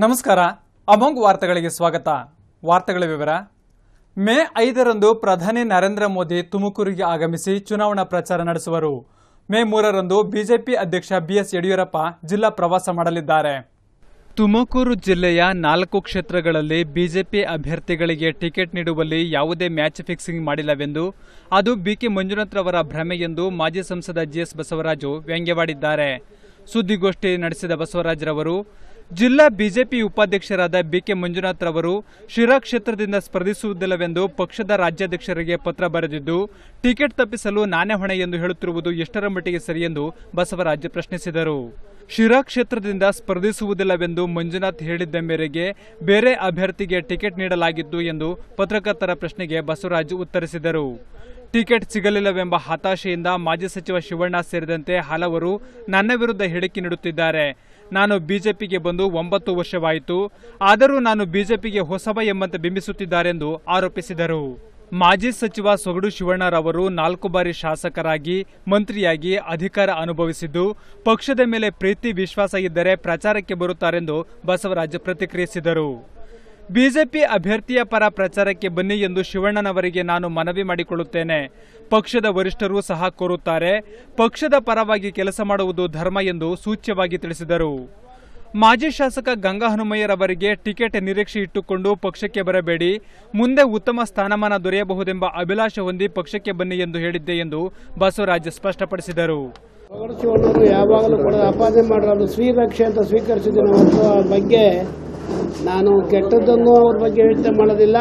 ನಮಸ್ಕಾರ ಅಮೋಘ್ ವಾರ್ತೆಗಳಿಗೆ ಸ್ವಾಗತ ವಾರ್ತೆಗಳ ವಿವರ ಮೇ ಐದರಂದು ಪ್ರಧಾನಿ ನರೇಂದ್ರ ಮೋದಿ ತುಮಕೂರಿಗೆ ಆಗಮಿಸಿ ಚುನಾವಣಾ ಪ್ರಚಾರ ನಡೆಸುವರು ಮೇ ಮೂರರಂದು ಬಿಜೆಪಿ ಅಧ್ಯಕ್ಷ ಬಿಎಸ್ ಯಡಿಯೂರಪ್ಪ ಜಿಲ್ಲಾ ಪ್ರವಾಸ ಮಾಡಲಿದ್ದಾರೆ ತುಮಕೂರು ಜಿಲ್ಲೆಯ ನಾಲ್ಕು ಕ್ಷೇತ್ರಗಳಲ್ಲಿ ಬಿಜೆಪಿ ಅಭ್ಯರ್ಥಿಗಳಿಗೆ ಟಿಕೆಟ್ ನೀಡುವಲ್ಲಿ ಯಾವುದೇ ಮ್ಯಾಚ್ ಫಿಕ್ಸಿಂಗ್ ಮಾಡಿಲ್ಲವೆಂದು ಅದು ಬಿಕೆ ಮಂಜುನಾಥ್ರವರ ಭ್ರಮೆ ಎಂದು ಮಾಜಿ ಸಂಸದ ಜಿಎಸ್ ಬಸವರಾಜು ವ್ಯಂಗ್ಯವಾಡಿದ್ದಾರೆ ಸುದ್ದಿಗೋಷ್ಠಿ ನಡೆಸಿದ ಬಸವರಾಜರವರು ಜಿಲ್ಲಾ ಬಿಜೆಪಿ ಉಪಾಧ್ಯಕ್ಷರಾದ ಬಿಕೆ ಮಂಜುನಾಥ್ ರವರು ಶಿರಾ ಕ್ಷೇತ್ರದಿಂದ ಸ್ಪರ್ಧಿಸುವುದಿಲ್ಲವೆಂದು ಪಕ್ಷದ ರಾಜ್ಯಾಧ್ಯಕ್ಷರಿಗೆ ಪತ್ರ ಬರೆದಿದ್ದು ಟಿಕೆಟ್ ತಪ್ಪಿಸಲು ನಾನೇ ಹೊಣೆ ಎಂದು ಹೇಳುತ್ತಿರುವುದು ಎಷ್ಟರ ಮಟ್ಟಿಗೆ ಸರಿಯೆಂದು ಬಸವರಾಜ್ ಪ್ರಶ್ನಿಸಿದರು ಶಿರಾ ಕ್ಷೇತ್ರದಿಂದ ಸ್ಪರ್ಧಿಸುವುದಿಲ್ಲವೆಂದು ಮಂಜುನಾಥ್ ಹೇಳಿದ್ದ ಮೇರೆಗೆ ಬೇರೆ ಅಭ್ಯರ್ಥಿಗೆ ಟಿಕೆಟ್ ನೀಡಲಾಗಿದ್ದು ಎಂದು ಪತ್ರಕರ್ತರ ಪ್ರಶ್ನೆಗೆ ಬಸವರಾಜ್ ಉತ್ತರಿಸಿದರು ಟಿಕೆಟ್ ಸಿಗಲಿಲ್ಲವೆಂಬ ಹತಾಶೆಯಿಂದ ಮಾಜಿ ಸಚಿವ ಶಿವಣ್ಣ ಸೇರಿದಂತೆ ಹಲವರು ನನ್ನ ವಿರುದ್ಧ ಹೇಳಿಕೆ ನೀಡುತ್ತಿದ್ದಾರೆ ನಾನು ಬಿಜೆಪಿಗೆ ಬಂದು ಒಂಬತ್ತು ವರ್ಷವಾಯಿತು ಆದರೂ ನಾನು ಬಿಜೆಪಿಗೆ ಹೊಸಬ ಎಂಬಂತೆ ಬಿಂಬಿಸುತ್ತಿದ್ದಾರೆಂದು ಆರೋಪಿಸಿದರು ಮಾಜಿ ಸಚಿವ ಸೊಗಡು ಶಿವಣ್ಣರವರು ನಾಲ್ಕು ಬಾರಿ ಶಾಸಕರಾಗಿ ಮಂತ್ರಿಯಾಗಿ ಅಧಿಕಾರ ಅನುಭವಿಸಿದ್ದು ಪಕ್ಷದ ಮೇಲೆ ಪ್ರೀತಿ ವಿಶ್ವಾಸ ಇದ್ದರೆ ಪ್ರಚಾರಕ್ಕೆ ಬರುತ್ತಾರೆಂದು ಬಸವರಾಜ್ ಪ್ರತಿಕ್ರಿಯಿಸಿದರು ಬಿಜೆಪಿ ಅಭ್ಯರ್ಥಿಯ ಪರ ಪ್ರಚಾರಕ್ಕೆ ಬನ್ನಿ ಎಂದು ಶಿವಣ್ಣನವರಿಗೆ ನಾನು ಮನವಿ ಮಾಡಿಕೊಳ್ಳುತ್ತೇನೆ ಪಕ್ಷದ ವರಿಷ್ಠರು ಸಹ ಕೋರುತ್ತಾರೆ ಪಕ್ಷದ ಪರವಾಗಿ ಕೆಲಸ ಮಾಡುವುದು ಧರ್ಮ ಎಂದು ಸೂಚ್ಯವಾಗಿ ತಿಳಿಸಿದರು ಮಾಜಿ ಶಾಸಕ ಗಂಗಾ ಹನುಮಯ್ಯರವರಿಗೆ ಟಿಕೆಟ್ ನಿರೀಕ್ಷೆ ಇಟ್ಟುಕೊಂಡು ಪಕ್ಷಕ್ಕೆ ಬರಬೇಡಿ ಮುಂದೆ ಉತ್ತಮ ಸ್ಥಾನಮಾನ ದೊರೆಯಬಹುದೆಂಬ ಅಭಿಲಾಷೆ ಹೊಂದಿ ಪಕ್ಷಕ್ಕೆ ಬನ್ನಿ ಎಂದು ಹೇಳಿದ್ದೆ ಎಂದು ಬಸವರಾಜ್ ಸ್ಪಷ್ಟಪಡಿಸಿದರು ಶಿವಣ್ಣವರು ಯಾವಾಗಲೂ ಕೂಡ ಆಪಾದನೆ ಮಾಡಿರೋದು ಶ್ರೀರಕ್ಷೆ ಅಂತ ಸ್ವೀಕರಿಸಿದ್ದೀನಿ ಹೊರತು ಅವ್ರ ಬಗ್ಗೆ ನಾನು ಕೆಟ್ಟದ್ದನ್ನು ಅವ್ರ ಬಗ್ಗೆ ಯೋಚನೆ ಮಾಡೋದಿಲ್ಲ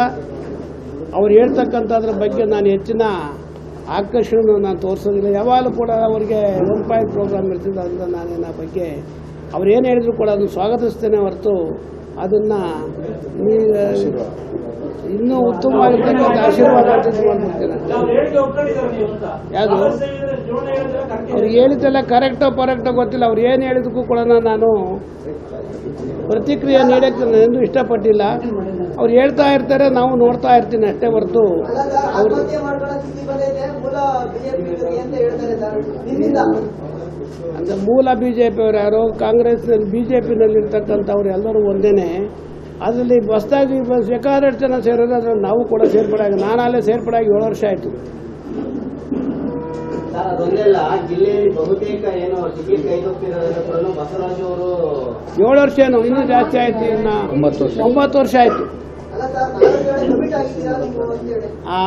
ಅವ್ರು ಹೇಳ್ತಕ್ಕಂಥದ್ರ ಬಗ್ಗೆ ನಾನು ಹೆಚ್ಚಿನ ಆಕರ್ಷಣೆಯನ್ನು ನಾನು ತೋರಿಸೋದಿಲ್ಲ ಯಾವಾಗಲೂ ಕೂಡ ಅವರಿಗೆ ಒನ್ ಪಾಯಿಂಟ್ ಪ್ರೋಗ್ರಾಮ್ ಇರ್ತಿದ್ದು ಅದರಿಂದ ನಾನೇನು ಆ ಬಗ್ಗೆ ಅವ್ರು ಏನು ಹೇಳಿದ್ರು ಕೂಡ ಅದನ್ನು ಸ್ವಾಗತಿಸ್ತೇನೆ ಹೊರತು ಅದನ್ನು ಇನ್ನೂ ಉತ್ತಮವಾಗಿರ್ತಕ್ಕಂಥ ಆಶೀರ್ವಾದ ಅಂತ ಮಾಡ್ಬಿಡ್ತೇನೆ ಯಾವುದು ಅವ್ರು ಹೇಳಿದ್ದೆಲ್ಲ ಕರೆಕ್ಟೋ ಪರೆಕ್ಟೋ ಗೊತ್ತಿಲ್ಲ ಅವ್ರು ಏನು ಹೇಳಿದಕ್ಕೂ ಕೂಡ ನಾನು ಪ್ರತಿಕ್ರಿಯೆ ನೀಡಕ್ಕೆ ನಾನು ಎಂದೂ ಇಷ್ಟಪಟ್ಟಿಲ್ಲ ಅವ್ರು ಹೇಳ್ತಾ ಇರ್ತಾರೆ ನಾವು ನೋಡ್ತಾ ಇರ್ತೀನಿ ಅಷ್ಟೇ ಹೊರತು ಅವರು ಅಂದ್ರೆ ಮೂಲ ಬಿಜೆಪಿ ಅವರು ಯಾರು ಕಾಂಗ್ರೆಸ್ ಬಿಜೆಪಿನಲ್ಲಿ ಇರ್ತಕ್ಕಂಥವ್ರು ಎಲ್ಲರೂ ಒಂದೇನೆ ಅದರಲ್ಲಿ ಹೊಸದಾಗಿ ಬೇಕಾದಷ್ಟು ಜನ ಸೇರಿದ್ರೆ ಅದ್ರಲ್ಲಿ ನಾವು ಕೂಡ ಸೇರ್ಪಡೆ ಆಗಿ ನಾನು ಅಲ್ಲೇ ಸೇರ್ಪಡೆ ಆಗಿ ಏಳು ವರ್ಷ ಆಯಿತು ಸರ್ ಅದೊಂದೆಲ್ಲ ಜಿಲ್ಲೆಯಲ್ಲಿ ಬಹುತೇಕ ಏನು ಟಿಕೆಟ್ ಕೈಗೊಪ್ಪಿರೋದ್ರಿಂದ ಕೂಡ ಬಸವರಾಜ್ ಅವರು ಏಳು ವರ್ಷ ಏನು ಇನ್ನೂ ಜಾಸ್ತಿ ಆಯ್ತು ಇನ್ನ ಒಂಬತ್ತು ವರ್ಷ ಒಂಬತ್ತು ವರ್ಷ ಆಯ್ತು ಆ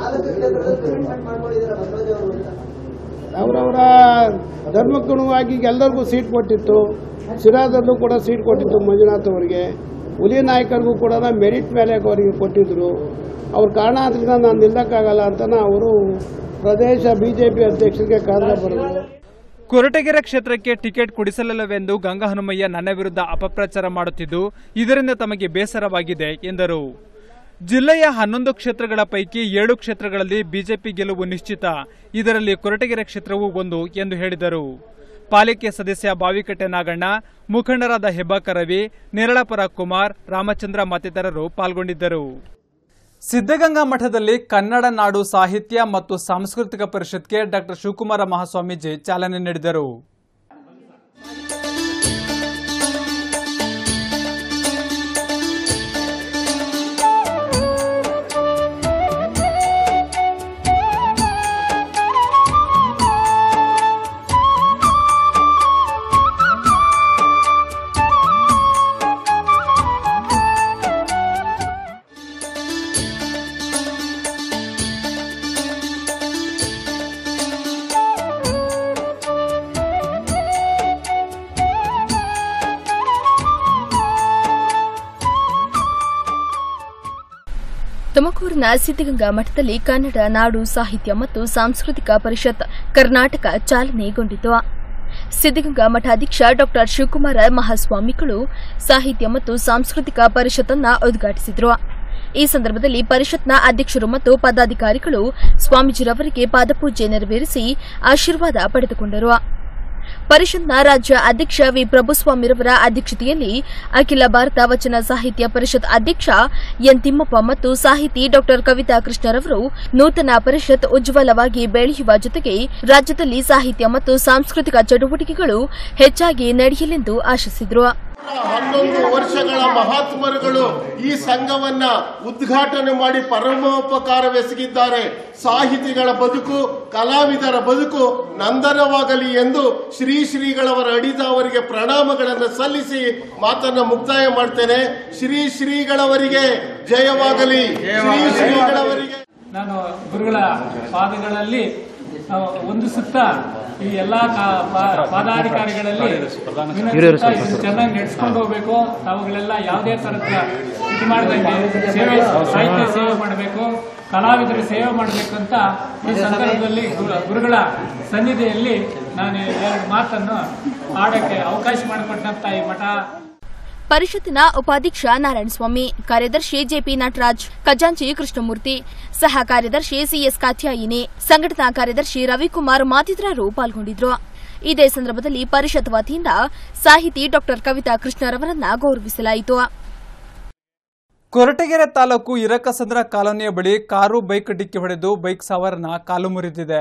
ಅವರವರ ಧರ್ಮಕ್ಕನುವಾಗಿ ಎಲ್ಲರಿಗೂ ಸೀಟ್ ಕೊಟ್ಟಿತ್ತು ಸಿರಾದಲ್ಲೂ ಕೂಡ ಸೀಟ್ ಕೊಟ್ಟಿತ್ತು ಮಂಜುನಾಥ್ ಅವರಿಗೆ ಹುಲಿ ನಾಯಕರಿಗೂ ಕೂಡ ಮೆರಿಟ್ ಮೇಲೆ ಅವರಿಗೆ ಕೊಟ್ಟಿದ್ರು ಅವ್ರ ಕಾರಣಾಂತರಿಂದ ನಾನು ನಿಲ್ಲಕ್ಕಾಗಲ್ಲ ಅಂತ ಅವರು ಪ್ರದೇಶ ಬಿಜೆಪಿ ಅಧ್ಯಕ್ಷರಿಗೆ ಕಾರಣ ಬರೆದ್ರು ಕೊರಟಗೆರೆ ಕ್ಷೇತ್ರಕ್ಕೆ ಟಿಕೆಟ್ ಕೊಡಿಸಲಿಲ್ಲವೆಂದು ಗಂಗಾ ಹನುಮಯ್ಯ ನನ್ನ ವಿರುದ್ಧ ಅಪಪ್ರಚಾರ ಮಾಡುತ್ತಿದ್ದು ಇದರಿಂದ ತಮಗೆ ಬೇಸರವಾಗಿದೆ ಎಂದರು ಜಿಲ್ಲೆಯ ಹನ್ನೊಂದು ಕ್ಷೇತ್ರಗಳ ಪೈಕಿ ಏಳು ಕ್ಷೇತ್ರಗಳಲ್ಲಿ ಬಿಜೆಪಿ ಗೆಲುವು ನಿಶ್ಚಿತ ಇದರಲ್ಲಿ ಕೊರಟಗೆರೆ ಕ್ಷೇತ್ರವೂ ಒಂದು ಎಂದು ಹೇಳಿದರು ಪಾಲಿಕೆ ಸದಸ್ಯ ಬಾವಿಕಟ್ಟೆ ನಾಗಣ್ಣ ಮುಖಂಡರಾದ ಹೆಬ್ಬಾಕ ರವಿ ನೇರಳಪುರ ಕುಮಾರ್ ರಾಮಚಂದ್ರ ಮತ್ತಿತರರು ಪಾಲ್ಗೊಂಡಿದ್ದರು ಸಿದ್ದಗಂಗಾ ಮಠದಲ್ಲಿ ಕನ್ನಡ ನಾಡು ಸಾಹಿತ್ಯ ಮತ್ತು ಸಾಂಸ್ಕೃತಿಕ ಪರಿಷತ್ಗೆ ಡಾಕ್ಟರ್ ಶಿವಕುಮಾರ ಮಹಾಸ್ವಾಮೀಜಿ ಚಾಲನೆ ನೀಡಿದರು ತುಮಕೂರಿನ ಸಿದ್ದಗಂಗಾ ಮಠದಲ್ಲಿ ಕನ್ನಡ ನಾಡು ಸಾಹಿತ್ಯ ಮತ್ತು ಸಾಂಸ್ಕೃತಿಕ ಪರಿಷತ್ ಕರ್ನಾಟಕ ಚಾಲನೆಗೊಂಡಿತು ಸಿದ್ದಗಂಗಾ ಮಠಾಧೀಕ್ಷ ಡಾ ಶಿವಕುಮಾರ ಮಹಾಸ್ವಾಮಿಗಳು ಸಾಹಿತ್ಯ ಮತ್ತು ಸಾಂಸ್ಕೃತಿಕ ಪರಿಷತ್ತನ್ನ ಉದ್ಘಾಟಿಸಿದರು ಈ ಸಂದರ್ಭದಲ್ಲಿ ಪರಿಷತ್ನ ಅಧ್ಯಕ್ಷರು ಮತ್ತು ಪದಾಧಿಕಾರಿಗಳು ಸ್ವಾಮೀಜಿರವರಿಗೆ ಪಾದಪೂಜೆ ನೆರವೇರಿಸಿ ಆಶೀರ್ವಾದ ಪಡೆದುಕೊಂಡರು ಪರಿಷತ್ನ ರಾಜ್ಯ ಅಧ್ಯಕ್ಷ ವಿ ಪ್ರಭುಸ್ವಾಮಿರವರ ಅಧ್ಯಕ್ಷತೆಯಲ್ಲಿ ಅಖಿಲ ಭಾರತ ವಚನ ಸಾಹಿತ್ಯ ಪರಿಷತ್ ಅಧ್ಯಕ್ಷ ಎನ್ ತಿಮ್ಮಪ್ಪ ಮತ್ತು ಸಾಹಿತಿ ಡಾ ಕವಿತಾ ಕೃಷ್ಣರವರು ನೂತನ ಪರಿಷತ್ ಉಜ್ವಲವಾಗಿ ಬೆಳೆಯುವ ಜೊತೆಗೆ ರಾಜ್ಯದಲ್ಲಿ ಸಾಹಿತ್ಯ ಮತ್ತು ಸಾಂಸ್ಕೃತಿಕ ಚಟುವಟಿಕೆಗಳು ಹೆಚ್ಚಾಗಿ ನಡೆಯಲೆಂದು ಆಶಿಸಿದರು ಹನ್ನೊಂದು ವರ್ಷಗಳ ಮಹಾತ್ಮರುಗಳು ಈ ಸಂಘವನ್ನ ಉದ್ಘಾಟನೆ ಮಾಡಿ ಪರಮೋಪಕಾರವೆಸಗಿದ್ದಾರೆ ಸಾಹಿತಿಗಳ ಬದುಕು ಕಲಾವಿದರ ಬದುಕು ನಂದನವಾಗಲಿ ಎಂದು ಶ್ರೀ ಶ್ರೀಗಳವರ ಅಡಿದ ಅವರಿಗೆ ಪ್ರಣಾಮಗಳನ್ನು ಸಲ್ಲಿಸಿ ಮಾತನ್ನ ಮುಕ್ತಾಯ ಮಾಡ್ತೇನೆ ಶ್ರೀ ಶ್ರೀಗಳವರಿಗೆ ಜಯವಾಗಲಿ ಶ್ರೀ ಶ್ರೀಗಳವರಿಗೆ ನಾನು ಗುರುಗಳ ಪಾದಗಳಲ್ಲಿ ಆ, ಒಂದು ಸುತ್ತ ಈ ಎಲ್ಲಾ ಕಾ- ಪಾ- ಪಾದಾಧಿಕಾರಿಗಳಲ್ಲಿ ವಿನಂತಿಸ್ತಾ ಇದನ್ನ ಚೆನ್ನಾಗಿ ನಡೆಸ್ಕೊಂಡು ಹೋಗ್ಬೇಕು ತಾವುಗಳೆಲ್ಲ ಯಾವುದೇ ತರದ ಇದು ಮಾಡ್ದಂಗೆ ಸೇವೆ ಸಾಹಿತ್ಯ ಸೇವೆ ಮಾಡಬೇಕು ಕಲಾವಿದರ ಸೇವೆ ಮಾಡಬೇಕು ಅಂತ ಈ ಸಂದರ್ಭದಲ್ಲಿ ಗುರು- ಗುರುಗಳ ಸನ್ನಿಧಿಯಲ್ಲಿ ನಾನು ಎರಡು ಮಾತನ್ನು ಆಡಕ್ಕೆ ಅವಕಾಶ ಮಾಡಿಕೊಟ್ಟಂತ ಈ ಮಠ ಪರಿಷತ್ತಿನ ಉಪಾಧ್ಯಕ್ಷ ನಾರಾಯಣಸ್ವಾಮಿ ಕಾರ್ಯದರ್ಶಿ ಜೆಪಿ ನಟರಾಜ್ ಖಜಾಂಚಿ ಕೃಷ್ಣಮೂರ್ತಿ ಸಹ ಕಾರ್ಯದರ್ಶಿ ಸಿಎಸ್ ಕಾತ್ಯಾಯಿನಿ ಸಂಘಟನಾ ಕಾರ್ಯದರ್ಶಿ ರವಿಕುಮಾರ್ ಮತ್ತಿತರರು ಪಾಲ್ಗೊಂಡಿದ್ರು ಇದೇ ಸಂದರ್ಭದಲ್ಲಿ ಪರಿಷತ್ ವತಿಯಿಂದ ಸಾಹಿತಿ ಡಾ ಕವಿತಾ ಕೃಷ್ಣರವರನ್ನ ಗೌರವಿಸಲಾಯಿತು ಕೊರಟಗೆರೆ ತಾಲೂಕು ಇರಕಸಂದ್ರ ಕಾಲೋನಿಯ ಬಳಿ ಕಾರು ಬೈಕ್ ಡಿಕ್ಕಿ ಹೊಡೆದು ಬೈಕ್ ಸವಾರನ ಕಾಲು ಮುರಿದಿದೆ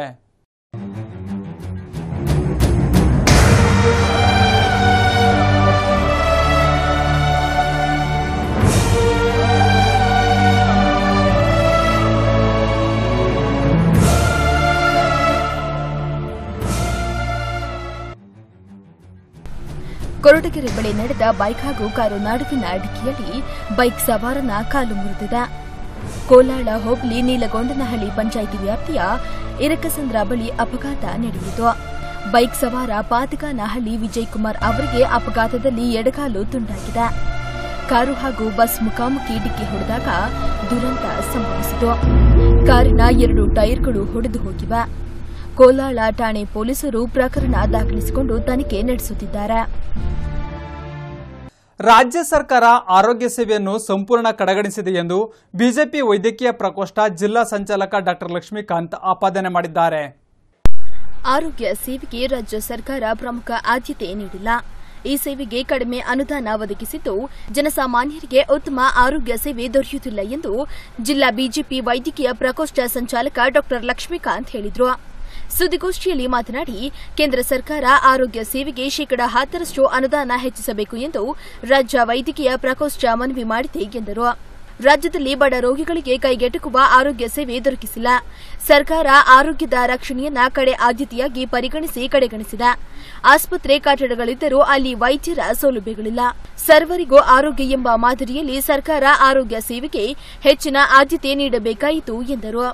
ಕೊರಟಗೆರೆ ಬಳಿ ನಡೆದ ಬೈಕ್ ಹಾಗೂ ಕಾರು ನಡುವಿನ ಡಿಕ್ಕಿಯಲ್ಲಿ ಬೈಕ್ ಸವಾರನ ಕಾಲು ಮುರಿದಿದೆ ಕೋಲಾಳ ಹೋಬಳಿ ನೀಲಗೊಂಡನಹಳ್ಳಿ ಪಂಚಾಯಿತಿ ವ್ಯಾಪ್ತಿಯ ಇರಕಸಂದ್ರ ಬಳಿ ಅಪಘಾತ ನಡೆಯಿತು ಬೈಕ್ ಸವಾರ ಪಾತಗಾನಹಳ್ಳಿ ವಿಜಯ್ ಕುಮಾರ್ ಅವರಿಗೆ ಅಪಘಾತದಲ್ಲಿ ಎಡಗಾಲು ತುಂಡಾಗಿದೆ ಕಾರು ಹಾಗೂ ಬಸ್ ಮುಖಾಮುಖಿ ಡಿಕ್ಕಿ ಹೊಡೆದಾಗ ದುರಂತ ಸಂಭವಿಸಿತು ಕಾರಿನ ಎರಡು ಟೈರ್ಗಳು ಹೊಡೆದು ಹೋಗಿವೆ ಕೋಲಾಳ ಠಾಣೆ ಪೊಲೀಸರು ಪ್ರಕರಣ ದಾಖಲಿಸಿಕೊಂಡು ತನಿಖೆ ನಡೆಸುತ್ತಿದ್ದಾರೆ ರಾಜ್ಯ ಸರ್ಕಾರ ಆರೋಗ್ಯ ಸೇವೆಯನ್ನು ಸಂಪೂರ್ಣ ಕಡೆಗಣಿಸಿದೆ ಎಂದು ಬಿಜೆಪಿ ವೈದ್ಯಕೀಯ ಪ್ರಕೋಷ್ಠ ಜಿಲ್ಲಾ ಸಂಚಾಲಕ ಡಾಕ್ಟರ್ ಲಕ್ಷ್ಮೀಕಾಂತ್ ಆಪಾದನೆ ಮಾಡಿದ್ದಾರೆ ಆರೋಗ್ಯ ಸೇವೆಗೆ ರಾಜ್ಯ ಸರ್ಕಾರ ಪ್ರಮುಖ ಆದ್ಯತೆ ನೀಡಿಲ್ಲ ಈ ಸೇವೆಗೆ ಕಡಿಮೆ ಅನುದಾನ ಒದಗಿಸಿದ್ದು ಜನಸಾಮಾನ್ಯರಿಗೆ ಉತ್ತಮ ಆರೋಗ್ಯ ಸೇವೆ ದೊರೆಯುತ್ತಿಲ್ಲ ಎಂದು ಜಿಲ್ಲಾ ಬಿಜೆಪಿ ವೈದ್ಯಕೀಯ ಪ್ರಕೋಷ್ಠ ಸಂಚಾಲಕ ಡಾ ಲಕ್ಷ್ಮೀಕಾಂತ್ ಹೇಳಿದರು ಸುದ್ದಿಗೋಷ್ಠಿಯಲ್ಲಿ ಮಾತನಾಡಿ ಕೇಂದ್ರ ಸರ್ಕಾರ ಆರೋಗ್ಯ ಸೇವೆಗೆ ಶೇಕಡಾ ಹತ್ತರಷ್ಟು ಅನುದಾನ ಹೆಚ್ಚಿಸಬೇಕು ಎಂದು ರಾಜ್ಯ ವೈದ್ಯಕೀಯ ಪ್ರಕೋಷ್ಠ ಮನವಿ ಮಾಡಿದೆ ಎಂದರು ರಾಜ್ಯದಲ್ಲಿ ಬಡ ರೋಗಿಗಳಿಗೆ ಕೈಗೆಟುಕುವ ಆರೋಗ್ಯ ಸೇವೆ ದೊರಕಿಸಿಲ್ಲ ಸರ್ಕಾರ ಆರೋಗ್ಯದ ರಕ್ಷಣೆಯನ್ನ ಕಡೆ ಆದ್ಯತೆಯಾಗಿ ಪರಿಗಣಿಸಿ ಕಡೆಗಣಿಸಿದೆ ಆಸ್ಪತ್ರೆ ಕಟ್ಟಡಗಳಿದ್ದರೂ ಅಲ್ಲಿ ವೈದ್ಯರ ಸೌಲಭ್ಯಗಳಿಲ್ಲ ಸರ್ವರಿಗೂ ಆರೋಗ್ಯ ಎಂಬ ಮಾದರಿಯಲ್ಲಿ ಸರ್ಕಾರ ಆರೋಗ್ಯ ಸೇವೆಗೆ ಹೆಚ್ಚಿನ ಆದ್ಯತೆ ನೀಡಬೇಕಾಯಿತು ಎಂದರು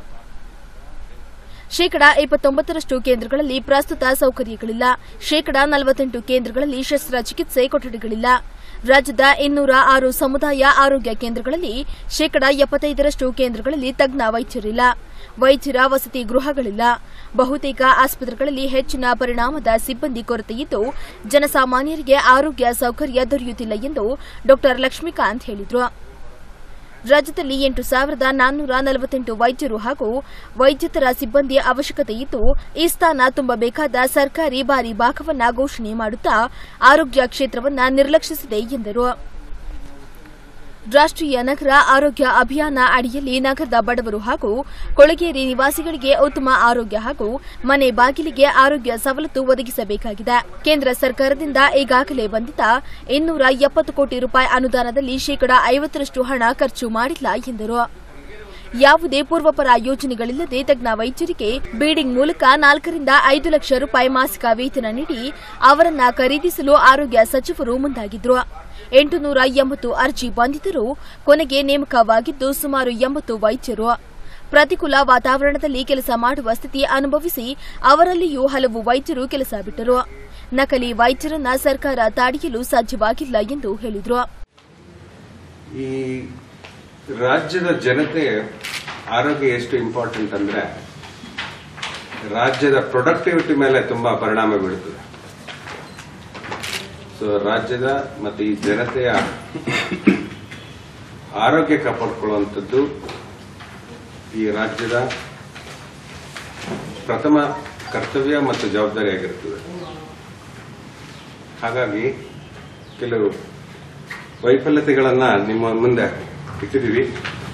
ಶೇಕಡಾ ಇಪ್ಪತ್ತೊಂಬತ್ತರಷ್ಟು ಕೇಂದ್ರಗಳಲ್ಲಿ ಪ್ರಸ್ತುತ ಸೌಕರ್ಯಗಳಿಲ್ಲ ಶೇಕಡಾ ನಲವತ್ತೆಂಟು ಕೇಂದ್ರಗಳಲ್ಲಿ ಶಸ್ತ್ರಚಿಕಿತ್ಸೆ ಕೊಠಡಿಗಳಿಲ್ಲ ರಾಜ್ಯದ ಇನ್ನೂರ ಆರು ಸಮುದಾಯ ಆರೋಗ್ಯ ಕೇಂದ್ರಗಳಲ್ಲಿ ಶೇಕಡಾ ಎಪ್ಪತ್ತೈದರಷ್ಟು ಕೇಂದ್ರಗಳಲ್ಲಿ ತಜ್ಞ ವೈದ್ಯರಿಲ್ಲ ವೈದ್ಯರ ವಸತಿ ಗೃಹಗಳಿಲ್ಲ ಬಹುತೇಕ ಆಸ್ಪತ್ರೆಗಳಲ್ಲಿ ಹೆಚ್ಚಿನ ಪರಿಣಾಮದ ಸಿಬ್ಬಂದಿ ಕೊರತೆಯಿದ್ದು ಜನಸಾಮಾನ್ಯರಿಗೆ ಆರೋಗ್ಯ ಸೌಕರ್ಯ ದೊರೆಯುತ್ತಿಲ್ಲ ಎಂದು ಡಾ ಲಕ್ಷ್ಮೀಕಾಂತ್ ಹೇಳಿದರು ರಾಜ್ಯದಲ್ಲಿ ಎಂಟು ಸಾವಿರದ ನಾನ್ನೂರ ನಲವತ್ತೆಂಟು ವೈದ್ಯರು ಹಾಗೂ ವೈದ್ಯೇತರ ಸಿಬ್ಬಂದಿ ಅವಶ್ಯಕತೆ ಇದ್ದು ಈ ಸ್ಥಾನ ತುಂಬಬೇಕಾದ ಸರ್ಕಾರಿ ಭಾರಿ ಭಾಗವನ್ನ ಘೋಷಣೆ ಮಾಡುತ್ತಾ ಆರೋಗ್ಯ ಕ್ಷೇತ್ರವನ್ನ ನಿರ್ಲಕ್ಷಿಸಿದೆ ಎಂದರು ರಾಷ್ಟ್ರೀಯ ನಗರ ಆರೋಗ್ಯ ಅಭಿಯಾನ ಅಡಿಯಲ್ಲಿ ನಗರದ ಬಡವರು ಹಾಗೂ ಕೊಳಗೇರಿ ನಿವಾಸಿಗಳಿಗೆ ಉತ್ತಮ ಆರೋಗ್ಯ ಹಾಗೂ ಮನೆ ಬಾಗಿಲಿಗೆ ಆರೋಗ್ಯ ಸವಲತ್ತು ಒದಗಿಸಬೇಕಾಗಿದೆ ಕೇಂದ್ರ ಸರ್ಕಾರದಿಂದ ಈಗಾಗಲೇ ಬಂದಿದ್ದ ಇನ್ನೂರ ಎಪ್ಪತ್ತು ಕೋಟಿ ರೂಪಾಯಿ ಅನುದಾನದಲ್ಲಿ ಶೇಕಡಾ ಐವತ್ತರಷ್ಟು ಹಣ ಖರ್ಚು ಮಾಡಿಲ್ಲ ಎಂದರು ಯಾವುದೇ ಪೂರ್ವಪರ ಯೋಜನೆಗಳಿಲ್ಲದೆ ತಜ್ಞ ವೈದ್ಯರಿಗೆ ಬೀಡಿಂಗ್ ಮೂಲಕ ನಾಲ್ಕರಿಂದ ಐದು ಲಕ್ಷ ರೂಪಾಯಿ ಮಾಸಿಕ ವೇತನ ನೀಡಿ ಅವರನ್ನ ಖರೀದಿಸಲು ಆರೋಗ್ಯ ಸಚಿವರು ಮುಂದಾಗಿದ್ರು ಎಂಟು ನೂರ ಎಂಬತ್ತು ಅರ್ಜಿ ಬಂದಿದ್ದರೂ ಕೊನೆಗೆ ನೇಮಕವಾಗಿದ್ದು ಸುಮಾರು ಎಂಬತ್ತು ವೈದ್ಯರು ಪ್ರತಿಕೂಲ ವಾತಾವರಣದಲ್ಲಿ ಕೆಲಸ ಮಾಡುವ ಸ್ಥಿತಿ ಅನುಭವಿಸಿ ಅವರಲ್ಲಿಯೂ ಹಲವು ವೈದ್ಯರು ಕೆಲಸ ಬಿಟ್ಟರು ನಕಲಿ ವೈದ್ಯರನ್ನ ಸರ್ಕಾರ ತಾಡಿಯಲು ಸಾಧ್ಯವಾಗಿಲ್ಲ ಎಂದು ಹೇಳಿದರು ಈ ರಾಜ್ಯದ ಜನತೆ ಆರೋಗ್ಯ ಎಷ್ಟು ಇಂಪಾರ್ಟೆಂಟ್ ಅಂದ್ರೆ ರಾಜ್ಯದ ಪ್ರೊಡಕ್ಟಿವಿಟಿ ಮೇಲೆ ತುಂಬಾ ಪರಿಣಾಮ ಬೀಳುತ್ತದೆ ಸೊ ರಾಜ್ಯದ ಮತ್ತು ಈ ಜನತೆಯ ಆರೋಗ್ಯ ಕಾಪಾಡಿಕೊಳ್ಳುವಂಥದ್ದು ಈ ರಾಜ್ಯದ ಪ್ರಥಮ ಕರ್ತವ್ಯ ಮತ್ತು ಜವಾಬ್ದಾರಿಯಾಗಿರುತ್ತದೆ ಹಾಗಾಗಿ ಕೆಲವು ವೈಫಲ್ಯತೆಗಳನ್ನ ನಿಮ್ಮ ಮುಂದೆ ಇಟ್ಟಿದ್ದೀವಿ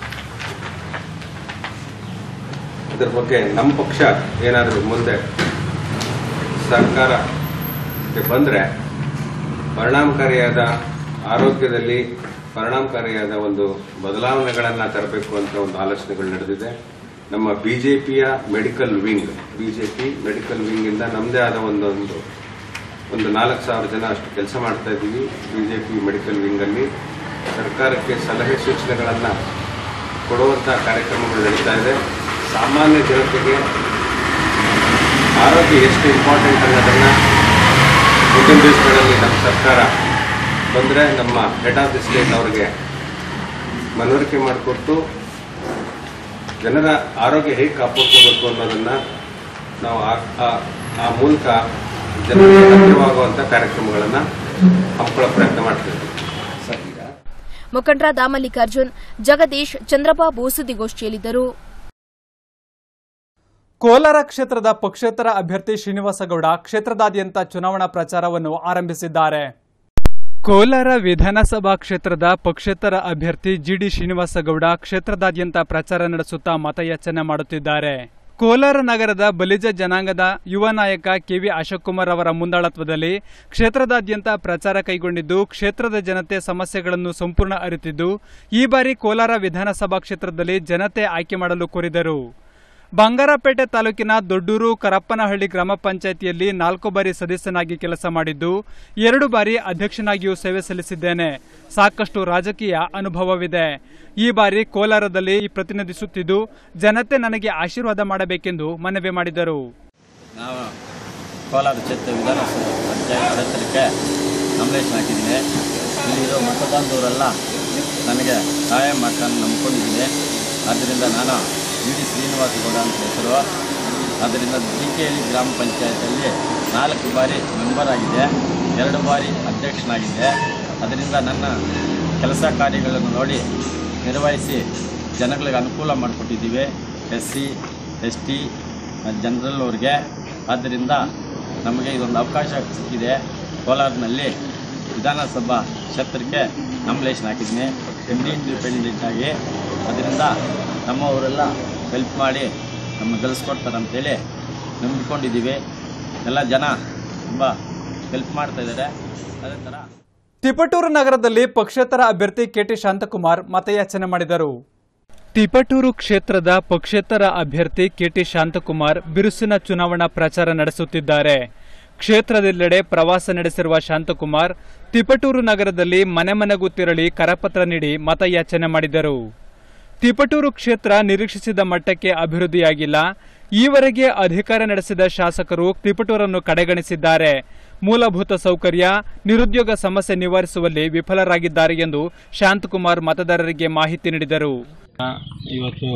ಇದರ ಬಗ್ಗೆ ನಮ್ಮ ಪಕ್ಷ ಏನಾದರೂ ಮುಂದೆ ಸರ್ಕಾರ ಬಂದ್ರೆ ಪರಿಣಾಮಕಾರಿಯಾದ ಆರೋಗ್ಯದಲ್ಲಿ ಪರಿಣಾಮಕಾರಿಯಾದ ಒಂದು ಬದಲಾವಣೆಗಳನ್ನು ತರಬೇಕು ಅಂತ ಒಂದು ಆಲೋಚನೆಗಳು ನಡೆದಿದೆ ನಮ್ಮ ಬಿಜೆಪಿಯ medical wing BJP medical wing ಇಂದ ನಮ್ಮದೇ ಆದ ಒಂದೊಂದು ಒಂದು ನಾಲ್ಕು ಸಾವಿರ ಜನ ಅಷ್ಟು ಕೆಲಸ ಮಾಡ್ತಾ ಇದ್ದೀವಿ ಬಿಜೆಪಿ ಮೆಡಿಕಲ್ ವಿಂಗ್ ಅಲ್ಲಿ ಸರ್ಕಾರಕ್ಕೆ ಸಲಹೆ ಸೂಚನೆಗಳನ್ನು ಕೊಡುವಂತಹ ಕಾರ್ಯಕ್ರಮಗಳು ನಡೀತಾ ಇದೆ ಸಾಮಾನ್ಯ ಜನತೆಗೆ ಆರೋಗ್ಯ ಎಷ್ಟು ಇಂಪಾರ್ಟೆಂಟ್ ಅನ್ನೋದನ್ನ ಮುಂದಿನ ದಿವಸಗಳಲ್ಲಿ ನಮ್ಮ ಸರ್ಕಾರ ಬಂದರೆ ನಮ್ಮ ಹೆಡ್ ಆಫ್ ದಿ ಸ್ಟೇಟ್ ಅವರಿಗೆ ಮನವರಿಕೆ ಮಾಡಿಕೊಟ್ಟು ಜನರ ಆರೋಗ್ಯ ಹೇಗೆ ಕಾಪಾಡ್ಕೋಬೇಕು ಅನ್ನೋದನ್ನ ನಾವು ಆ- ಆ- ಆ ಮೂಲಕ ಜನರಿಗೆ ಹತ್ತಿರವಾಗುವಂಥ ಕಾರ್ಯಕ್ರಮಗಳನ್ನು ಹಮ್ಮಿಕೊಳ್ಳೋ ಪ್ರಯತ್ನ ಮಾಡ್ತಿದ್ದೀವಿ ಮುಖಂಡರಾದ ಮಲ್ಲಿಕಾರ್ಜುನ್ ಜಗದೀಶ್ ಚಂದ್ರಬಾಬು ಸುದ್ದಿಗೋಷ್ಠಿಯಲ್ಲಿದ್ದರು ಕೋಲಾರ ಕ್ಷೇತ್ರದ ಪಕ್ಷೇತರ ಅಭ್ಯರ್ಥಿ ಶ್ರೀನಿವಾಸಗೌಡ ಕ್ಷೇತ್ರದಾದ್ಯಂತ ಚುನಾವಣಾ ಪ್ರಚಾರವನ್ನು ಆರಂಭಿಸಿದ್ದಾರೆ ಕೋಲಾರ ವಿಧಾನಸಭಾ ಕ್ಷೇತ್ರದ ಪಕ್ಷೇತರ ಅಭ್ಯರ್ಥಿ ಜಿಡಿ ಶ್ರೀನಿವಾಸಗೌಡ ಕ್ಷೇತ್ರದಾದ್ಯಂತ ಪ್ರಚಾರ ನಡೆಸುತ್ತಾ ಮತಯಾಚನೆ ಮಾಡುತ್ತಿದ್ದಾರೆ ಕೋಲಾರ ನಗರದ ಬಲಿಜ ಜನಾಂಗದ ಯುವ ನಾಯಕ ಕೆವಿ ಅಶೋಕ್ ಕುಮಾರ್ ಅವರ ಮುಂದಾಳತ್ವದಲ್ಲಿ ಕ್ಷೇತ್ರದಾದ್ಯಂತ ಪ್ರಚಾರ ಕೈಗೊಂಡಿದ್ದು ಕ್ಷೇತ್ರದ ಜನತೆ ಸಮಸ್ಯೆಗಳನ್ನು ಸಂಪೂರ್ಣ ಅರಿತಿದ್ದು ಈ ಬಾರಿ ಕೋಲಾರ ವಿಧಾನಸಭಾ ಕ್ಷೇತ್ರದಲ್ಲಿ ಜನತೆ ಆಯ್ಕೆ ಮಾಡಲು ಕೋರಿದರು ಬಂಗಾರಪೇಟೆ ತಾಲೂಕಿನ ದೊಡ್ಡೂರು ಕರಪ್ಪನಹಳ್ಳಿ ಗ್ರಾಮ ಪಂಚಾಯಿತಿಯಲ್ಲಿ ನಾಲ್ಕು ಬಾರಿ ಸದಸ್ಯನಾಗಿ ಕೆಲಸ ಮಾಡಿದ್ದು ಎರಡು ಬಾರಿ ಅಧ್ಯಕ್ಷನಾಗಿಯೂ ಸೇವೆ ಸಲ್ಲಿಸಿದ್ದೇನೆ ಸಾಕಷ್ಟು ರಾಜಕೀಯ ಅನುಭವವಿದೆ ಈ ಬಾರಿ ಕೋಲಾರದಲ್ಲಿ ಪ್ರತಿನಿಧಿಸುತ್ತಿದ್ದು ಜನತೆ ನನಗೆ ಆಶೀರ್ವಾದ ಮಾಡಬೇಕೆಂದು ಮನವಿ ಮಾಡಿದರು ನಾವು ಕೋಲಾರ ಕ್ಷೇತ್ರ ವಿಧಾನಸಭಾ ಪಂಚಾಯತ್ ಕ್ಷೇತ್ರಕ್ಕೆ ನಾಮಿನೇಷನ್ ಹಾಕಿದ್ದೀನಿ ಇಲ್ಲಿರೋ ಮತದಾರದವರೆಲ್ಲ ನನಗೆ ಸಹಾಯ ಮಾಡ್ಕೊಂಡು ನಂಬ್ಕೊಂಡಿದ್ದೀನಿ ಆದ್ದರಿಂದ ನಾನು ಜಿ ಡಿ ಶ್ರೀನಿವಾಸಗೌಡ ಅಂತ ಹೆಸರು ಆದ್ದರಿಂದ ಜಿ ಕೆ ಹಳ್ಳಿ ಗ್ರಾಮ ಪಂಚಾಯತಲ್ಲಿ ನಾಲ್ಕು ಬಾರಿ ಮೆಂಬರ್ ಆಗಿದೆ ಎರಡು ಬಾರಿ ಅಧ್ಯಕ್ಷನಾಗಿದ್ದೆ ಅದರಿಂದ ನನ್ನ ಕೆಲಸ ಕಾರ್ಯಗಳನ್ನು ನೋಡಿ ನಿರ್ವಹಿಸಿ ಜನಗಳಿಗೆ ಅನುಕೂಲ ಮಾಡಿಕೊಟ್ಟಿದ್ದೀವಿ S C S T general ಅವ್ರಿಗೆ ಆದ್ದರಿಂದ ನಮಗೆ ಇದೊಂದು ಅವಕಾಶ ಸಿಕ್ಕಿದೆ ಕೋಲಾರಿನಲ್ಲಿ ವಿಧಾನಸಭಾ ಕ್ಷೇತ್ರಕ್ಕೆ ನಾಮಿನೇಷನ್ ಹಾಕಿದ್ದೀನಿ ಇಂಡಿ ಇಂಡಿಪೆಂಡೆಂಟ್ ಆಗಿ ಅದರಿಂದ ನಮ್ಮವರೆಲ್ಲ ಹೆಲ್ಪ್ ಮಾಡಿ ನಮಗೆ ಗೆಲ್ಲಿಸ್ಕೊಡ್ತಾರೆ ಅಂತೇಳಿ ನಂಬಿಕೊಂಡಿದ್ದೀವಿ ಎಲ್ಲ ಜನ ತುಂಬ ಹೆಲ್ಪ್ ಮಾಡ್ತಾ ಇದ್ದಾರೆ ಅದೇ ಥರ ತಿಪಟೂರು ನಗರದಲ್ಲಿ ಪಕ್ಷೇತರ ಅಭ್ಯರ್ಥಿ ಕೆಟಿ ಶಾಂತಕುಮಾರ್ ಮತಯಾಚನೆ ಮಾಡಿದರು ತಿಪಟೂರು ಕ್ಷೇತ್ರದ ಪಕ್ಷೇತರ ಅಭ್ಯರ್ಥಿ ಕೆಟಿ ಶಾಂತಕುಮಾರ್ ಬಿರುಸಿನ ಚುನಾವಣಾ ಪ್ರಚಾರ ನಡೆಸುತ್ತಿದ್ದಾರೆ ಕ್ಷೇತ್ರದೆಲ್ಲೆಡೆ ಪ್ರವಾಸ ನಡೆಸಿರುವ ಶಾಂತಕುಮಾರ್ ತಿಪಟೂರು ನಗರದಲ್ಲಿ ಮನೆ ಮನೆಗೂ ತೆರಳಿ ಕರಪತ್ರ ನೀಡಿ ಮತಯಾಚನೆ ಮಾಡಿದರು ತಿಪಟೂರು ಕ್ಷೇತ್ರ ನಿರೀಕ್ಷಿಸಿದ ಮಟ್ಟಕ್ಕೆ ಅಭಿವೃದ್ಧಿಯಾಗಿಲ್ಲ ಈವರೆಗೆ ಅಧಿಕಾರ ನಡೆಸಿದ ಶಾಸಕರು ತಿಪಟೂರನ್ನು ಕಡೆಗಣಿಸಿದ್ದಾರೆ ಮೂಲಭೂತ ಸೌಕರ್ಯ ನಿರುದ್ಯೋಗ ಸಮಸ್ಯೆ ನಿವಾರಿಸುವಲ್ಲಿ ವಿಫಲರಾಗಿದ್ದಾರೆ ಎಂದು ಶಾಂತಕುಮಾರ್ ಮತದಾರರಿಗೆ ಮಾಹಿತಿ ನೀಡಿದರು ಇವತ್ತು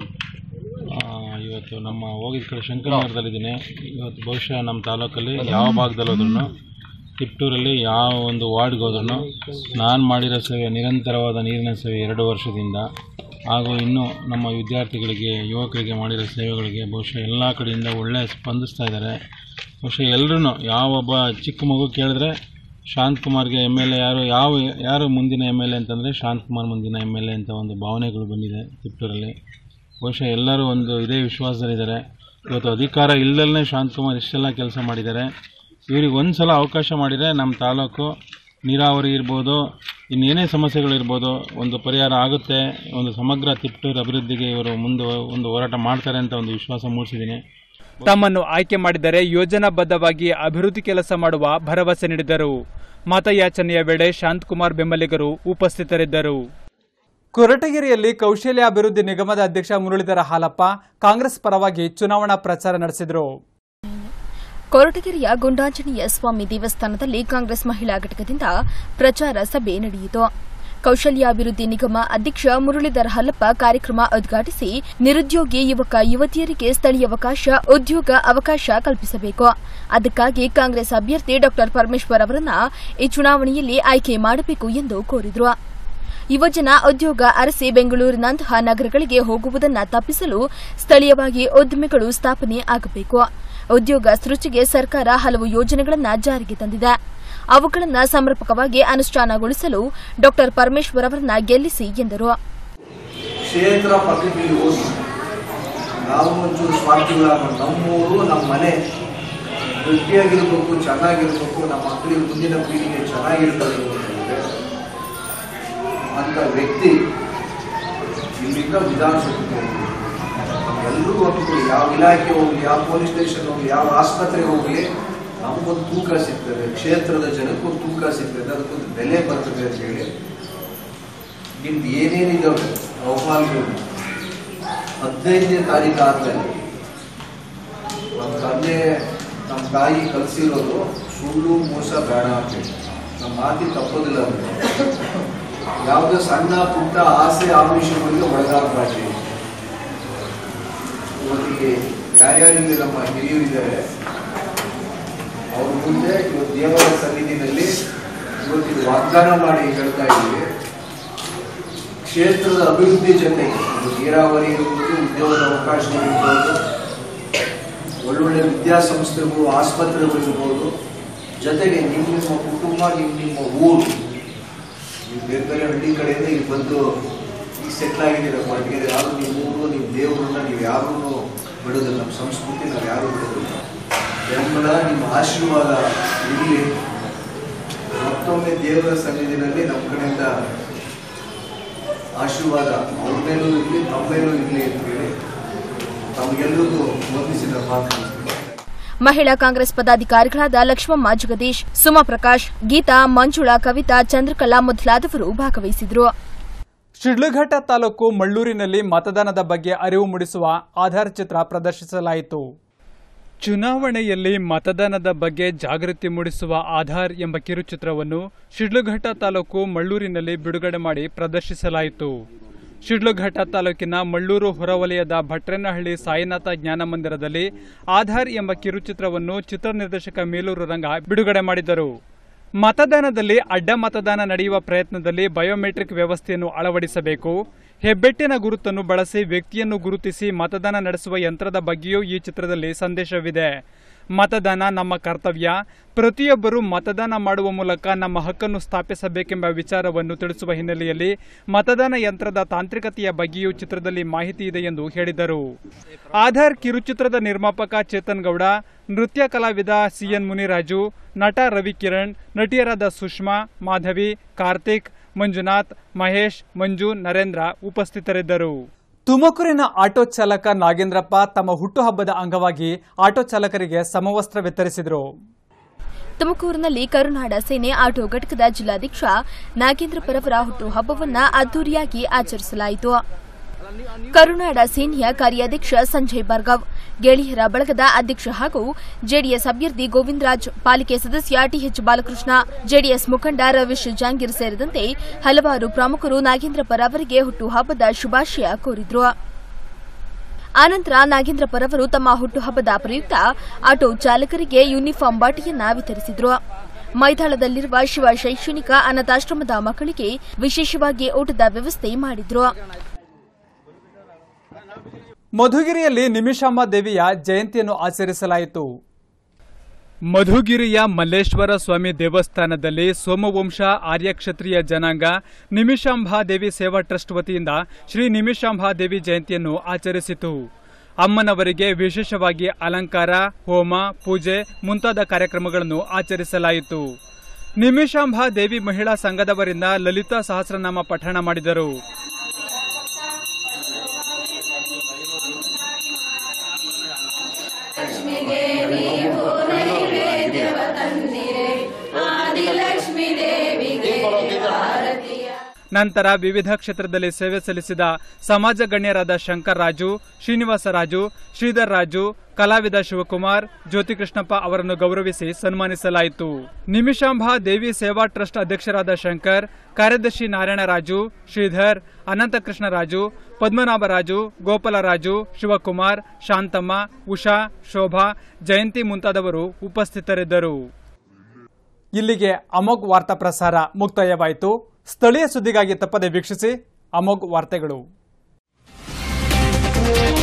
ಆ, ಇವತ್ತು ನಮ್ಮ ಹೋಗಿದ ಕಡೆ ಶಂಕರನಗರದಲ್ಲಿದ್ದೀನಿ ಇವತ್ತು ಬಹುಶಃ ನಮ್ಮ ತಾಲೂಕಲ್ಲಿ ಯಾವ ಭಾಗದಲ್ಲಿ ಹೋದ್ರೂ ತಿಪ್ಟೂರಲ್ಲಿ ಯಾವ ಒಂದು ವಾರ್ಡ್ಗೆ ಹೋದ್ರೂ ನಾನು ಮಾಡಿರೋ ಸೇವೆ ನಿರಂತರವಾದ ನೀರಿನ ಸೇವೆ ಎರಡು ವರ್ಷದಿಂದ ಹಾಗೂ ಇನ್ನೂ ನಮ್ಮ ವಿದ್ಯಾರ್ಥಿಗಳಿಗೆ ಯುವಕರಿಗೆ ಮಾಡಿರೋ ಸೇವೆಗಳಿಗೆ ಬಹುಶಃ ಎಲ್ಲ ಕಡೆಯಿಂದ ಒಳ್ಳೆ ಸ್ಪಂದಿಸ್ತಾ ಇದ್ದಾರೆ ಬಹುಶಃ ಎಲ್ಲರೂ ಯಾವೊಬ್ಬ ಚಿಕ್ಕ ಮಗು ಕೇಳಿದ್ರೆ ಶಾಂತಕುಮಾರ್ಗೆ ಎಮ್ ಎಲ್ ಎ ಯಾರು ಯಾವ ಯಾರು ಮುಂದಿನ ಎಮ್ ಎಲ್ ಎ ಅಂತಂದರೆ ಶಾಂತಕುಮಾರ್ ಮುಂದಿನ ಎಮ್ ಎಲ್ ಎ ಅಂತ ಒಂದು ಭಾವನೆಗಳು ಬಂದಿದೆ ತಿಪ್ಟೂರಲ್ಲಿ ಬಹುಶಃ ಎಲ್ಲರೂ ಒಂದು ಇದೇ ವಿಶ್ವಾಸದಲ್ಲಿದ್ದಾರೆ ಇವತ್ತು ಅಧಿಕಾರ ಇಲ್ಲದಲ್ಲೇ ಶಾಂತಕುಮಾರ್ ಇಷ್ಟೆಲ್ಲ ಕೆಲಸ ಮಾಡಿದ್ದಾರೆ ಇವ್ರಿಗೆ ಒಂದು ಸಲ ಅವಕಾಶ ಮಾಡಿದರೆ ನಮ್ಮ ತಾಲೂಕು ನೀರಾವರಿ ಇರ್ಬೋದು ಇನ್ನೇನೇ ಸಮಸ್ಯೆಗಳಿರ್ಬೋದು ಒಂದು ಪರಿಹಾರ ಆಗುತ್ತೆ ಒಂದು ಸಮಗ್ರ ತಿಪ್ಟೂರು ಅಭಿವೃದ್ಧಿಗೆ ಇವರು ಮುಂದೆ ಒಂದು ಹೋರಾಟ ಮಾಡ್ತಾರೆ ಅಂತ ಒಂದು ವಿಶ್ವಾಸ ಮೂಡಿಸಿದ್ದೀನಿ ತಮ್ಮನ್ನು ಆಯ್ಕೆ ಮಾಡಿದರೆ ಯೋಜನಾಬದ್ಧವಾಗಿ ಅಭಿವೃದ್ಧಿ ಕೆಲಸ ಮಾಡುವ ಭರವಸೆ ನೀಡಿದರು ಮತಯಾಚನೆಯ ವೇಳೆ ಶಾಂತಕುಮಾರ್ ಬೆಂಬಲಿಗರು ಉಪಸ್ಥಿತರಿದ್ದರು ಕೊರಟಗೆರೆಯಲ್ಲಿ ಕೌಶಲ್ಯಾಭಿವೃದ್ಧಿ ನಿಗಮದ ಅಧ್ಯಕ್ಷ ಮುರಳೀಧರ ಹಾಲಪ್ಪ ಕಾಂಗ್ರೆಸ್ ಪರವಾಗಿ ಚುನಾವಣಾ ಪ್ರಚಾರ ನಡೆಸಿದರು ಕೊರಟಗೆರೆಯ ಗುಂಡಾಂಜನೇಯ ಸ್ವಾಮಿ ದೇವಸ್ಥಾನದಲ್ಲಿ ಕಾಂಗ್ರೆಸ್ ಮಹಿಳಾ ಘಟಕದಿಂದ ಪ್ರಚಾರ ಸಭೆ ನಡೆಯಿತು ಕೌಶಲ್ಯಾಭಿವೃದ್ಧಿ ನಿಗಮ ಅಧ್ಯಕ್ಷ ಮುರಳೀಧರ ಹಲ್ಲಪ್ಪ ಕಾರ್ಯಕ್ರಮ ಉದ್ಘಾಟಿಸಿ ನಿರುದ್ಯೋಗಿ ಯುವಕ ಯುವತಿಯರಿಗೆ ಸ್ಥಳೀಯಾವಕಾಶ ಉದ್ಯೋಗ ಅವಕಾಶ ಕಲ್ಪಿಸಬೇಕು ಅದಕ್ಕಾಗಿ ಕಾಂಗ್ರೆಸ್ ಅಭ್ಯರ್ಥಿ ಡಾ ಪರಮೇಶ್ವರ್ ಅವರನ್ನ ಈ ಚುನಾವಣೆಯಲ್ಲಿ ಆಯ್ಕೆ ಮಾಡಬೇಕು ಎಂದು ಕೋರಿದರು ಯುವಜನ ಉದ್ಯೋಗ ಅರಸಿ ಬೆಂಗಳೂರಿನಂತಹ ನಗರಗಳಿಗೆ ಹೋಗುವುದನ್ನು ತಪ್ಪಿಸಲು ಸ್ಥಳೀಯವಾಗಿ ಉದ್ದಿಮೆಗಳು ಸ್ಥಾಪನೆ ಆಗಬೇಕು ಉದ್ಯೋಗ ಸೃಷ್ಟಿಗೆ ಸರ್ಕಾರ ಹಲವು ಯೋಜನೆಗಳನ್ನು ಜಾರಿಗೆ ತಂದಿದೆ ಅವುಗಳನ್ನು ಸಮರ್ಪಕವಾಗಿ ಅನುಷ್ಠಾನಗೊಳಿಸಲು ಡಾ ಪರಮೇಶ್ವರ್ ಅವರನ್ನ ಗೆಲ್ಲಿಸಿ ಎಂದರು ಕ್ಷೇತ್ರ ಪಕ್ಕದಲ್ಲಿ ಹೋಗಿ ನಾವು ಒಂಚೂರು ಸ್ವಾರ್ಥಿಗಳಾಗ ನಮ್ಮೂರು ನಮ್ಮ ಮನೆ ಗಟ್ಟಿಯಾಗಿರ್ಬೇಕು ಚೆನ್ನಾಗಿರ್ಬೇಕು ನಮ್ಮ ಮಕ್ಕಳಿಗೆ ಮುಂದಿನ ಪೀಳಿಗೆ ಚೆನ್ನಾಗಿರ್ಬೇಕು ಅಂತಂದ್ರೆ ಅಂತ ವ್ಯಕ್ತಿ ಇಲ್ಲಿಂದ ವಿಧಾನಸೌಧಕ್ಕೆ ಹೋಗ್ಲಿ ಎಲ್ರಿಗೂ ಒಂದು ಯಾವ ಇಲಾಖೆ ಹೋಗ್ಲಿ ಯಾವ ಪೊಲೀಸ್ ಸ್ಟೇಷನ್ ಹೋಗ್ಲಿ ಯಾವ ಆಸ್ಪತ್ರೆಗೆ ಹೋಗ್ಲಿ ನಮಗೊಂದು ತೂಕ ಸಿಗ್ತದೆ ಕ್ಷೇತ್ರದ ಜನಕ್ಕೊಂದು ತೂಕ ಸಿಗ್ತದೆ ಅದಕ್ಕೊಂದು ಬೆಲೆ ಬರ್ತದೆ ಅಂತ ಹೇಳಿ ನಿಮ್ದು ಏನೇನಿದಾವೆ ಅವಮಾನಗಳು ಹದಿನೈದನೇ ತಾರೀಕು ಆದ್ಮೇಲೆ ನಮ್ಮ ತಂದೆ ನಮ್ಮ ತಾಯಿ ಕಲಿಸಿರೋದು ಸುಳ್ಳು ಮೋಸ ಬೇಡ ಅಂತೇಳಿ ನಮ್ಮ ಮಾತಿ ತಪ್ಪೋದಿಲ್ಲ ಅಂದ್ರೆ ಯಾವುದೇ ಸಣ್ಣ ಪುಟ್ಟ ಆಸೆ ಆಮಿಷಗಳಿಗೆ ಒಳಗಾಗಬಾರ್ದು ಇವತ್ತಿಗೆ ಯಾರ್ಯಾರಿಗೆ ನಮ್ಮ ಹಿರಿಯರಿದ್ದಾರೆ ಅವ್ರ ಮುಂದೆ ಇವತ್ತು ದೇವರ ಸನ್ನಿಧಿನಲ್ಲಿ ಇವತ್ತಿಗೆ ವಾಗ್ದಾನ ಮಾಡಿ ಹೇಳ್ತಾ ಇದ್ದೀವಿ ಕ್ಷೇತ್ರದ ಅಭಿವೃದ್ಧಿ ಜೊತೆಗೆ ಇದು ನೀರಾವರಿ ಇರ್ಬೋದು ಉದ್ಯೋಗದ ಅವಕಾಶಗಳು ಇರ್ಬೋದು ಒಳ್ಳೊಳ್ಳೆ ವಿದ್ಯಾಸಂಸ್ಥೆಗಳು ಆಸ್ಪತ್ರೆಗಳು ಇರ್ಬೋದು ಜೊತೆಗೆ ನಿಮ್ಮ ನಿಮ್ಮ ಕುಟುಂಬ ನಿಮ್ಮ ನಿಮ್ಮ ಊರು ನೀವು ಬೇರೆ ಬೇರೆ ಹಳ್ಳಿ ಕಡೆಯಿಂದ ಇಲ್ಲಿ ಬಂದು ಈಗ ಸೆಟ್ಲ್ ಆಗಿದ್ದೀರ ಕೊಟ್ಟಿಗೆ ಯಾರು ನಿಮ್ಮ ಊರು ನಿಮ್ಮ ದೇವರನ್ನ ನೀವು ಯಾರನ್ನು ಬಿಡೋದಿಲ್ಲ ನಮ್ಮ ಸಂಸ್ಕೃತಿ ನಾವು ಯಾರು ಬಿಡೋದಿಲ್ಲ ಬೆಂಬಲ ನಿಮ್ಮ ಆಶೀರ್ವಾದ ಇರಲಿ ಮತ್ತೊಮ್ಮೆ ದೇವರ ಸನ್ನಿಧಿನಲ್ಲಿ ನಮ್ಮ ಕಡೆಯಿಂದ ಆಶೀರ್ವಾದ ಅವ್ರ ಮೇಲೂ ಇರಲಿ ನಮ್ಮ ಮೇಲೂ ಇರಲಿ ಅಂತ ಹೇಳಿ ತಮಗೆಲ್ಲರಿಗೂ ವಂದಿಸಿದ ಮಾತು ಮಹಿಳಾ ಕಾಂಗ್ರೆಸ್ ಪದಾಧಿಕಾರಿಗಳಾದ ಲಕ್ಷ್ಮಮ್ಮ ಜಗದೀಶ್ ಸುಮಾ ಪ್ರಕಾಶ್ ಗೀತಾ ಮಂಜುಳಾ ಕವಿತಾ ಚಂದ್ರಕಲಾ ಮೊದಲಾದವರು ಭಾಗವಹಿಸಿದ್ರು ಶಿಡ್ಲಘಟ್ಟ ತಾಲೂಕು ಮಳ್ಳೂರಿನಲ್ಲಿ ಮತದಾನದ ಬಗ್ಗೆ ಅರಿವು ಮೂಡಿಸುವ ಆಧಾರ್ ಚಿತ್ರ ಪ್ರದರ್ಶಿಸಲಾಯಿತು ಚುನಾವಣೆಯಲ್ಲಿ ಮತದಾನದ ಬಗ್ಗೆ ಜಾಗೃತಿ ಮೂಡಿಸುವ ಆಧಾರ್ ಎಂಬ ಕಿರುಚಿತ್ರವನ್ನು ಶಿಡ್ಲಘಟ್ಟ ತಾಲೂಕು ಮಳ್ಳೂರಿನಲ್ಲಿ ಬಿಡುಗಡೆ ಮಾಡಿ ಪ್ರದರ್ಶಿಸಲಾಯಿತು ಶಿಡ್ಲಘಟ್ಟ ತಾಲೂಕಿನ ಮಳ್ಳೂರು ಹೊರವಲಯದ ಭಟ್ರೇನಹಳ್ಳಿ ಸಾಯಿನಾಥ ಜ್ಞಾನ ಮಂದಿರದಲ್ಲಿ ಆಧಾರ್ ಎಂಬ ಕಿರುಚಿತ್ರವನ್ನು ಚಿತ್ರ ನಿರ್ದೇಶಕ ಮೇಲೂರು ರಂಗ ಬಿಡುಗಡೆ ಮಾಡಿದರು ಮತದಾನದಲ್ಲಿ ಅಡ್ಡ ಮತದಾನ ನಡೆಯುವ ಪ್ರಯತ್ನದಲ್ಲಿ ಬಯೋಮೆಟ್ರಿಕ್ ವ್ಯವಸ್ಥೆಯನ್ನು ಅಳವಡಿಸಬೇಕು ಹೆಬ್ಬೆಟ್ಟಿನ ಗುರುತನ್ನು ಬಳಸಿ ವ್ಯಕ್ತಿಯನ್ನು ಗುರುತಿಸಿ ಮತದಾನ ನಡೆಸುವ ಯಂತ್ರದ ಬಗ್ಗೆಯೂ ಈ ಚಿತ್ರದಲ್ಲಿ ಸಂದೇಶವಿದೆ ಮತದಾನ ನಮ್ಮ ಕರ್ತವ್ಯ ಪ್ರತಿಯೊಬ್ಬರು ಮತದಾನ ಮಾಡುವ ಮೂಲಕ ನಮ್ಮ ಹಕ್ಕನ್ನು ಸ್ಥಾಪಿಸಬೇಕೆಂಬ ವಿಚಾರವನ್ನು ತಿಳಿಸುವ ಹಿನ್ನೆಲೆಯಲ್ಲಿ ಮತದಾನ ಯಂತ್ರದ ತಾಂತ್ರಿಕತೆಯ ಬಗ್ಗೆಯೂ ಚಿತ್ರದಲ್ಲಿ ಮಾಹಿತಿ ಇದೆ ಎಂದು ಹೇಳಿದರು ಆಧಾರ್ ಕಿರುಚಿತ್ರದ ನಿರ್ಮಾಪಕ ಚೇತನ್ ಗೌಡ ನೃತ್ಯ ಕಲಾವಿದ ಸಿಎನ್ ಮುನಿರಾಜು ನಟ ರವಿಕಿರಣ್ ನಟಿಯರಾದ ಸುಷ್ಮಾ ಮಾಧವಿ ಕಾರ್ತಿಕ್ ಮಂಜುನಾಥ್ ಮಹೇಶ್ ಮಂಜು ನರೇಂದ್ರ ಉಪಸ್ಥಿತರಿದ್ದರು ತುಮಕೂರಿನ ಆಟೋ ಚಾಲಕ ನಾಗೇಂದ್ರಪ್ಪ ತಮ್ಮ ಹುಟ್ಟುಹಬ್ಬದ ಅಂಗವಾಗಿ ಆಟೋ ಚಾಲಕರಿಗೆ ಸಮವಸ್ತ್ರ ವಿತರಿಸಿದರು ತುಮಕೂರಿನಲ್ಲಿ ಕರುನಾಡ ಸೇನೆ ಆಟೋ ಘಟಕದ ಜಿಲ್ಲಾಧ್ಯಕ್ಷ ನಾಗೇಂದ್ರ ಪರವರ ಹುಟ್ಟುಹಬ್ಬವನ್ನ ಅದ್ದೂರಿಯಾಗಿ ಆಚರಿಸಲಾಯಿತು ಕರುನಾಡ ಸೇನೆಯ ಕಾರ್ಯಾಧ್ಯಕ್ಷ ಸಂಜಯ್ ಭಾರ್ಗವ್ ಗೆಳೆಯರ ಬಳಗದ ಅಧ್ಯಕ್ಷ ಹಾಗೂ ಜೆಡಿಎಸ್ ಅಭ್ಯರ್ಥಿ ಗೋವಿಂದರಾಜ್ ಪಾಲಿಕೆ ಸದಸ್ಯ ಟಿಎಚ್ ಬಾಲಕೃಷ್ಣ ಜೆಡಿಎಸ್ ಮುಖಂಡ ರವೀಶ್ ಜಾಂಗೀರ್ ಸೇರಿದಂತೆ ಹಲವಾರು ಪ್ರಮುಖರು ನಾಗೇಂದ್ರ ಪರ ಅವರಿಗೆ ಹುಟ್ಟುಹಬ್ಬದ ಶುಭಾಶಯ ಕೋರಿದ್ರು ಆನಂತರ ನಾಗೇಂದ್ರ ಪರವರು ತಮ್ಮ ಹುಟ್ಟುಹಬ್ಬದ ಪ್ರಯುಕ್ತ ಆಟೋ ಚಾಲಕರಿಗೆ ಯೂನಿಫಾರ್ಮ್ ಬಾಟಿಯನ್ನ ವಿತರಿಸಿದ್ರು ಮೈದಾಳದಲ್ಲಿರುವ ಶಿವ ಶೈಕ್ಷಣಿಕ ಅನಾಥಾಶ್ರಮದ ಮಕ್ಕಳಿಗೆ ವಿಶೇಷವಾಗಿ ಊಟದ ವ್ಯವಸ್ಥೆ ಮಾಡಿದ್ರು ಮಧುಗಿರಿಯಲ್ಲಿ ನಿಮಿಷಾಂಬ ದೇವಿಯ ಜಯಂತಿಯನ್ನು ಆಚರಿಸಲಾಯಿತು ಮಧುಗಿರಿಯ ಮಲ್ಲೇಶ್ವರ ಸ್ವಾಮಿ ದೇವಸ್ಥಾನದಲ್ಲಿ ಸೋಮವಂಶ ಆರ್ಯ ಕ್ಷತ್ರಿಯ ಜನಾಂಗ ನಿಮಿಷಾಂಬಾದೇವಿ ಸೇವಾ ಟ್ರಸ್ಟ್ ವತಿಯಿಂದ ಶ್ರೀ ನಿಮಿಷಾಂಬಾದೇವಿ ಜಯಂತಿಯನ್ನು ಆಚರಿಸಿತು ಅಮ್ಮನವರಿಗೆ ವಿಶೇಷವಾಗಿ ಅಲಂಕಾರ ಹೋಮ ಪೂಜೆ ಮುಂತಾದ ಕಾರ್ಯಕ್ರಮಗಳನ್ನು ಆಚರಿಸಲಾಯಿತು ನಿಮಿಷಾಂಬಾ ದೇವಿ ಮಹಿಳಾ ಸಂಘದವರಿಂದ ಲಲಿತಾ ಸಹಸ್ರನಾಮ ಪಠಣ ಮಾಡಿದರು ನಂತರ ವಿವಿಧ ಕ್ಷೇತ್ರದಲ್ಲಿ ಸೇವೆ ಸಲ್ಲಿಸಿದ ಸಮಾಜ ಗಣ್ಯರಾದ ಶಂಕರ್ ರಾಜು ಶ್ರೀನಿವಾಸ ರಾಜು ಶ್ರೀಧರ್ ರಾಜು ಕಲಾವಿದ ಶಿವಕುಮಾರ್ ಜ್ಯೋತಿ ಕೃಷ್ಣಪ್ಪ ಅವರನ್ನು ಗೌರವಿಸಿ ಸನ್ಮಾನಿಸಲಾಯಿತು ನಿಮಿಷಾಂಬಾ ದೇವಿ ಸೇವಾ ಟ್ರಸ್ಟ್ ಅಧ್ಯಕ್ಷರಾದ ಶಂಕರ್ ಕಾರ್ಯದರ್ಶಿ ನಾರಾಯಣರಾಜು ಶ್ರೀಧರ್ ಅನಂತಕೃಷ್ಣರಾಜು ಪದ್ಮನಾಭರಾಜು ಗೋಪಾಲರಾಜು ಶಿವಕುಮಾರ್ ಶಾಂತಮ್ಮ ಉಷಾ ಶೋಭಾ ಜಯಂತಿ ಮುಂತಾದವರು ಉಪಸ್ಥಿತರಿದ್ದರು ಇಲ್ಲಿಗೆ ಅಮೋಘ್ ವಾರ್ತಾ ಪ್ರಸಾರ ಮುಕ್ತಾಯವಾಯಿತು ಸ್ಥಳೀಯ ಸುದ್ದಿಗಾಗಿ ತಪ್ಪದೆ ವೀಕ್ಷಿಸಿ ಅಮೋಘ್ ವಾರ್ತೆಗಳು